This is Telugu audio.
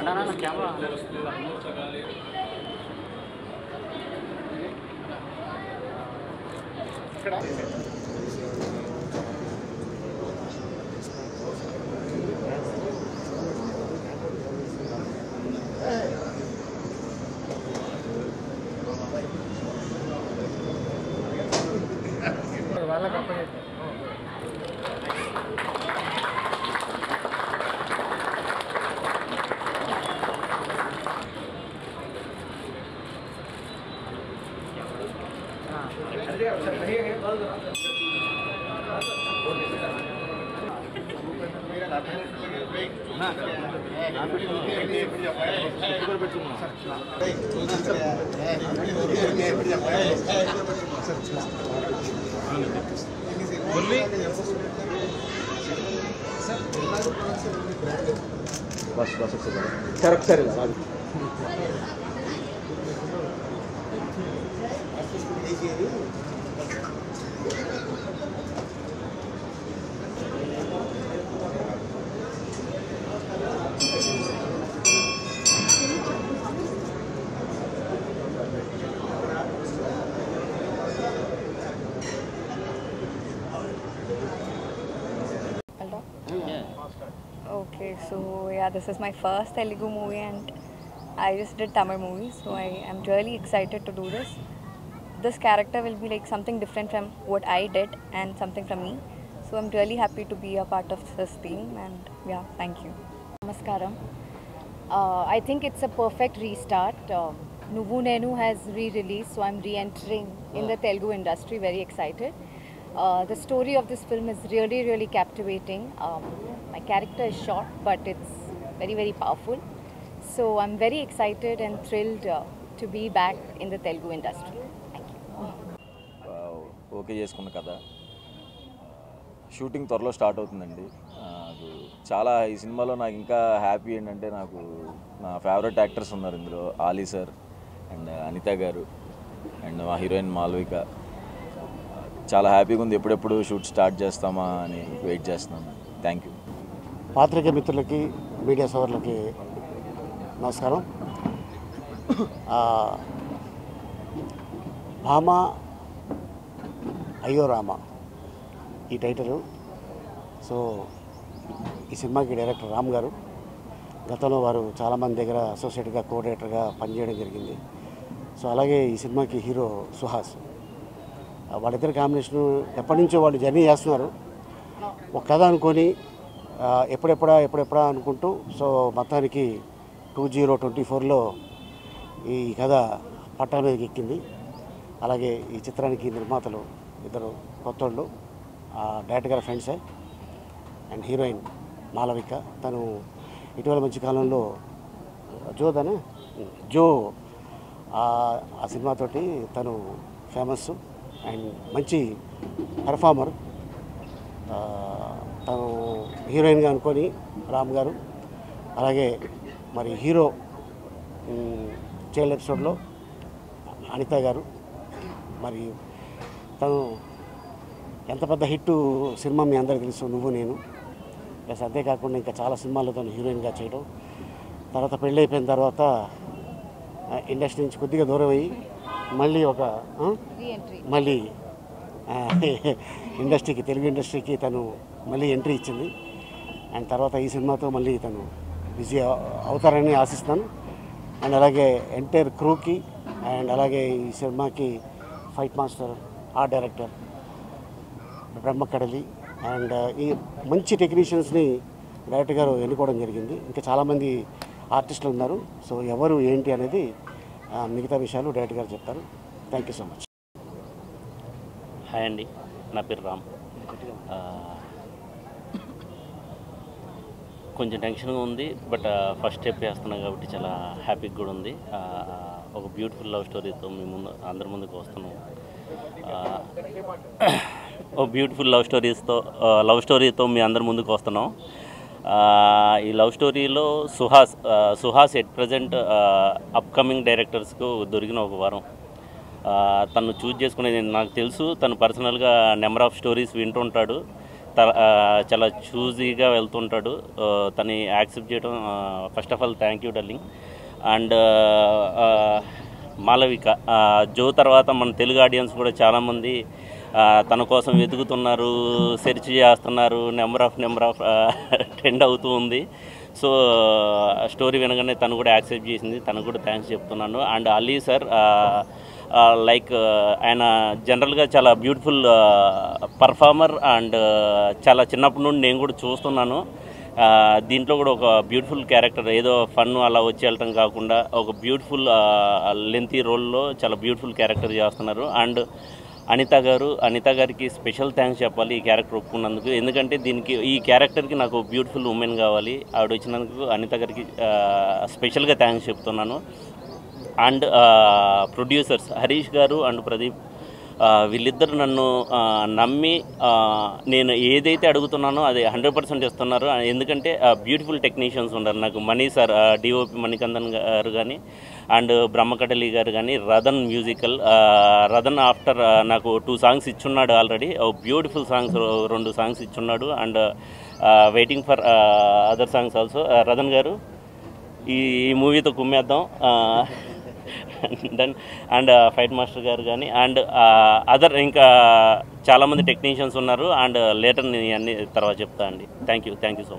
బస్ బస్ సరే ఒకసారి ఇలా రాదు Hello? Okay, so yeah, this is my first Telugu movie and I just did Tamil movie, so I am really excited to do this. This character will be like something different from what I did and something from me. So I'm really happy to be a part of this team and yeah, thank you. Namaskaram. Uh, I think it's a perfect restart. Uh, Nuvu Nenu has re-released, so I'm re-entering in the Telugu industry. Very excited. Uh, the story of this film is really, really captivating. Um, my character is short, but it's very, very powerful. So I'm very excited and thrilled uh, to be back in the Telugu industry. Thank you. Okay చేసుకున్న కథ షూటింగ్ త్వరలో స్టార్ట్ అవుతుందండి నాకు చాలా ఈ సినిమాలో నాకు ఇంకా హ్యాపీ ఏంటంటే నాకు నా ఫేవరెట్ యాక్టర్స్ ఉన్నారు ఇందులో ఆలీ సార్ అండ్ అనిత గారు అండ్ మా హీరోయిన్ మాల్విక చాలా హ్యాపీగా ఉంది ఎప్పుడెప్పుడు షూట్ స్టార్ట్ చేస్తామా అని వెయిట్ చేస్తున్నాను థ్యాంక్ యూ పాత్రిక మిత్రులకి మీడియా సోదరులకి నమస్కారం ఆ, భామ అయ్యో రామ ఈ టైటిల్ సో ఈ సినిమాకి డైరెక్టర్ రామ్ గారు గతంలో వారు చాలామంది దగ్గర అసోసియేట్గా కోఆర్డినేటర్గా పనిచేయడం జరిగింది సో అలాగే ఈ సినిమాకి హీరో సుహాస్ ఆ, వాళ్ళిద్దరి కాంబినేషన్ ఎప్పటి నుంచో వాళ్ళు జర్నీ చేస్తున్నారు ఒక కథ అనుకొని ఆ, ఎప్పుడెప్పుడా ఎప్పుడెప్పుడా అనుకుంటూ సో మొత్తానికి టూ జీరో ట్వంటీ ఫోర్లో ఈ కథ పట్టా మీదకి ఎక్కింది అలాగే ఈ చిత్రానికి నిర్మాతలు ఇద్దరు కొత్తోళ్ళు ఆ డైరెక్టర్ గారి ఫ్రెండ్సే అండ్ హీరోయిన్ మాలవిక తను ఇటీవల మంచి కాలంలో జోదనే జో ఆ ఆ సినిమాతోటి తను ఫేమస్ అండ్ మంచి పెర్ఫార్మర్ ఆ, తను హీరోయిన్గా అనుకొని రామ్ గారు అలాగే మరి హీరో చైల్డ్ ఎపిసోడ్లో అనిత గారు మరి తను ఎంత పెద్ద హిట్ సినిమా మీ అందరికీ తెలుసు నువ్వు నేను ప్లస్ అంతేకాకుండా ఇంకా చాలా సినిమాల్లో తను హీరోయిన్గా చేయడం తర్వాత పెళ్ళి అయిపోయిన తర్వాత ఆ, ఇండస్ట్రీ నుంచి కొద్దిగా దూరం అయ్యి మళ్ళీ ఒక ఆ? Re-entry. మళ్ళీ ఆ, ఇండస్ట్రీకి తెలుగు ఇండస్ట్రీకి తను మళ్ళీ ఎంట్రీ ఇచ్చింది అండ్ తర్వాత ఈ సినిమాతో మళ్ళీ తను బిజీ అవ- అవుతారని ఆశిస్తాను అండ్ అలాగే ఎంటైర్ క్రూకి అండ్ అలాగే ఈ సినిమాకి fight master art director Brahmakadali and ఈ మంచి టెక్నీషియన్స్ని డైరెక్టర్ గారు ఎన్నుకోవడం జరిగింది ఇంకా చాలామంది ఆర్టిస్టులు ఉన్నారు సో ఎవరు ఏంటి అనేది ఆ, మిగతా విషయాలు డైరెక్టర్ గారు చెప్తారు thank you so much hi అండి నా పేరు రామ్ ఆ, కొంచెం టెన్షన్గా ఉంది బట్ ఫస్ట్ స్టెప్ వేస్తున్నాం కాబట్టి చాలా హ్యాపీగా కూడా ఉంది ఆ, ఒక బ్యూటిఫుల్ లవ్ స్టోరీతో మీ ముందు అందరి ముందుకు వస్తున్నాం ఆ, ఒక బ్యూటిఫుల్ లవ్ స్టోరీస్తో లవ్ స్టోరీతో మీ అందరి ముందుకు వస్తున్నాం ఆ, ఈ లవ్ స్టోరీలో సుహాస్ ఆ, సుహాస్ ఎట్ ప్రజెంట్ అప్కమింగ్ డైరెక్టర్స్కు దొరికిన ఒక వరం ఆ, తను చూజ్ చేసుకునేది నాకు తెలుసు తను పర్సనల్గా నెంబర్ ఆఫ్ స్టోరీస్ వింటుంటాడు త- ఆ, చాలా చూజీగా వెళ్తుంటాడు ఆ, తను యాక్సెప్ట్ చేయడం first of all thank you darling and Malavika ఆ, జో తర్వాత మన తెలుగు ఆడియన్స్ కూడా చాలామంది ఆ, తన కోసం వెతుకుతున్నారు సెర్చ్ చేస్తున్నారు number of number of trend అవుతూ ఉంది సో స్టోరీ వినగానే తను కూడా యాక్సెప్ట్ చేసింది తనకు కూడా థ్యాంక్స్ చెప్తున్నాను అండ్ అలీ సార్ లైక్ ఆయన జనరల్గా చాలా బ్యూటిఫుల్ పర్ఫార్మర్ అండ్ చాలా చిన్నప్పటి నుండి నేను కూడా చూస్తున్నాను ఆ, దీంట్లో కూడా ఒక బ్యూటిఫుల్ క్యారెక్టర్ ఏదో ఫన్ అలా వచ్చి వెళ్ళటం కాకుండా ఒక బ్యూటిఫుల్ లెంతీ రోల్లో చాలా బ్యూటిఫుల్ క్యారెక్టర్ చేస్తున్నారు అండ్ అనిత గారు అనిత గారికి స్పెషల్ థ్యాంక్స్ చెప్పాలి ఈ క్యారెక్టర్ ఒప్పుకున్నందుకు ఎందుకంటే దీనికి ఈ క్యారెక్టర్కి నాకు బ్యూటిఫుల్ ఉమెన్ కావాలి ఆవిడ వచ్చినందుకు అనిత గారికి ఆ, స్పెషల్గా థ్యాంక్స్ చెప్తున్నాను అండ్ ప్రొడ్యూసర్స్ హరీష్ గారు అండ్ ప్రదీప్ ఆ, వీళ్ళిద్దరు నన్ను ఆ, నమ్మి ఆ, నేను ఏదైతే అడుగుతున్నానో అది హండ్రెడ్ పర్సెంట్ ఇస్తున్నారు ఆ, ఎందుకంటే బ్యూటిఫుల్ టెక్నీషియన్స్ ఉన్నారు నాకు మణి సార్ డిఓపి మణికందన్ గారు కానీ అండ్ బ్రహ్మకటలి గారు కానీ రదన్ మ్యూజికల్ ఆ, రదన్ ఆఫ్టర్ ఆ, నాకు టూ సాంగ్స్ ఇచ్చున్నాడు ఆల్రెడీ బ్యూటిఫుల్ సాంగ్స్ రెండు సాంగ్స్ ఇచ్చున్నాడు and waiting for other songs also Radhan గారు ఈ ఈ మూవీతో కుమ్మేద్దాం దెన్ అండ్ ఫైట్ మాస్టర్ గారు కానీ అండ్ అదర్ ఇంకా చాలామంది టెక్నీషియన్స్ ఉన్నారు అండ్ లేటర్ నేను అన్ని తర్వాత చెప్తా అండి thank you thank you so much